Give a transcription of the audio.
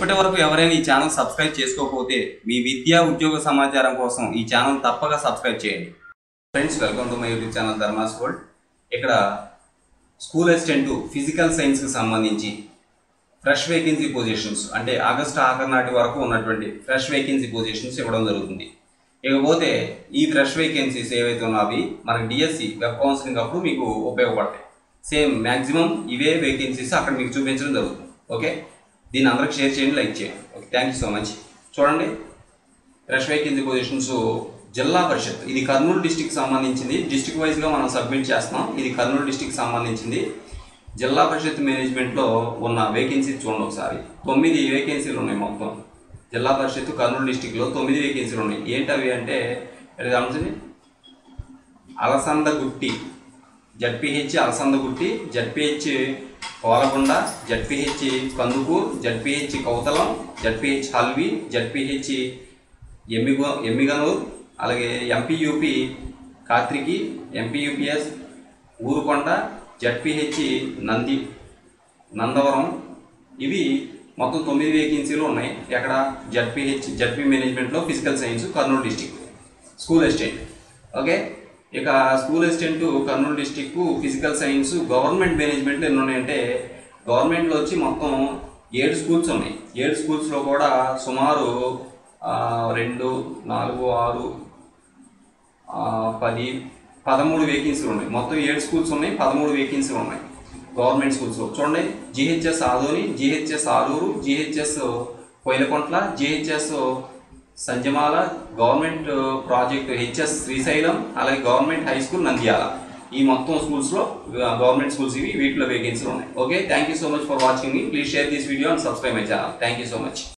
ఇప్పటి వరకు ఎవరైనా ఈ ఛానల్ సబ్స్క్రైబ్ చేసుకోకపోతే మీ విద్యా ఉద్యోగ సమాచారం కోసం ఈ ఛానల్ తప్పక సబ్స్క్రైబ్ చేయండి friends welcome to my YouTube channel Dharma's world ఇక్కడ స్కూల్ అసిస్టెంట్ ఫిజికల్ సైన్స్కి సంబంధించి ఫ్రెష్ వేకెన్సీ పొజిషన్స్ అంటే ఆగస్ట్ ఆఖరి నాటి వరకు ఉన్నటువంటి ఫ్రెష్ వేకెన్సీ పొజిషన్స్ ఇవ్వడం జరుగుతుంది ఇకపోతే ఈ ఫ్రెష్ వేకెన్సీస్ ఏవైతే ఉన్నావి మనకి డిఎస్సి వెబ్ కౌన్సిలింగ్ అప్పుడు మీకు ఉపయోగపడతాయి సేమ్ మ్యాక్సిమం ఇవే వేకెన్సీస్ అక్కడ మీకు చూపించడం జరుగుతుంది ఓకే దీన్ని అందరికి షేర్ చేయండి లైక్ చేయండి okay thank you so much చూడండి ఫ్రెష్ వేకెన్సీ పొజిషన్స్ జిల్లా పరిషత్ ఇది కర్నూలు డిస్టిక్ సంబంధించింది డిస్టిక్ వైజ్గా మనం సబ్మిట్ చేస్తున్నాం ఇది కర్నూలు డిస్టిక్ సంబంధించింది జిల్లా పరిషత్ మేనేజ్మెంట్లో ఉన్న వేకెన్సీ చూడండి ఒకసారి తొమ్మిది వేకెన్సీలు ఉన్నాయి మొత్తం జిల్లా పరిషత్ కర్నూలు డిస్టిక్లో తొమ్మిది వేకెన్సీలు ఉన్నాయి ఏంటి అవి అంటే ఇది గమనించండి Alasandagutti ZPH Alasandagutti ZPH Kolagonda ZPH Kandukur ZPH Kauthalam ZPH Halvi ZPH ఎమ్మిగో ఎమ్మిగనూర్ అలాగే MPUP Kathriki MPUPS Urukonda ZPH నంది నందవరం ఇవి మొత్తం తొమ్మిది వేకెన్సీలు ఉన్నాయి ఎక్కడ జడ్పిహెచ్ జడ్పీ మేనేజ్మెంట్లో physical science Kurnool district school assistant okay ఇక school assistant Kurnool district physical science government మేనేజ్మెంట్లో ఎన్ని ఉన్నాయంటే గవర్నమెంట్లో వచ్చి మొత్తం ఏడు స్కూల్స్ ఉన్నాయి ఏడు స్కూల్స్లో కూడా సుమారు ఆ, రెండు నాలుగు ఆరు ఆ, పది పదమూడు వేకెన్సీలు ఉన్నాయి మొత్తం ఏడు స్కూల్స్ ఉన్నాయి పదమూడు వేకెన్సీలు ఉన్నాయి గవర్నమెంట్ స్కూల్స్లో చూడండి GHS Adoni GHS Aluru GHS Koilakuntla GHS Sanjamala government project HS Srisailam అలాగే గవర్నమెంట్ హై స్కూల్ నంద్యాల ఈ మొత్తం స్కూల్స్లో గవర్నమెంట్ స్కూల్స్ ఇవి వీటిలో వేకెన్సీలు ఉన్నాయి okay thank you so much for watching మీ please share this video and subscribe my channel thank you so much